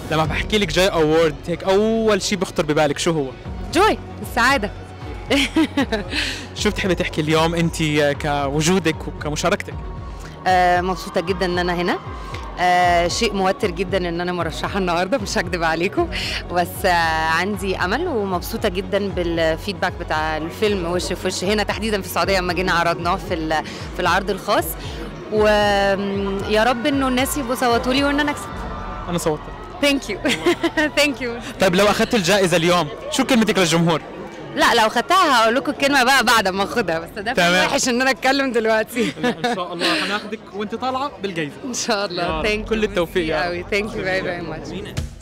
لما بحكي لك جاي اوورد هيك اول شيء بيخطر ببالك شو هو جوي السعاده شو بتحبي تحكي اليوم انت كوجودك وكمشاركتك آه مبسوطه جدا ان انا هنا آه شيء موتر جدا ان انا مرشحه النهارده مش هكدب عليكم بس آه عندي امل ومبسوطه جدا بالفيدباك بتاع الفيلم وش في وش هنا تحديدا في السعوديه لما جينا عرضناه في ال- في العرض الخاص ويا رب انه الناس يبقوا صوتوا لي وان انا اكسب انا صوت ثانك يو ثانك يو طيب لو اخذت الجائزه اليوم شو كلمتك للجمهور لا لو خدتها هقول لكم الكلمه بقى بعد ما اخدها بس ده تمام. وحش ان انا اتكلم دلوقتي ان شاء الله هناخدك وانت طالعه بالجائزه ان شاء يا الله رب. ثانك كل التوفيق يا رب. قوي ثانك يو فيري فيري ماتش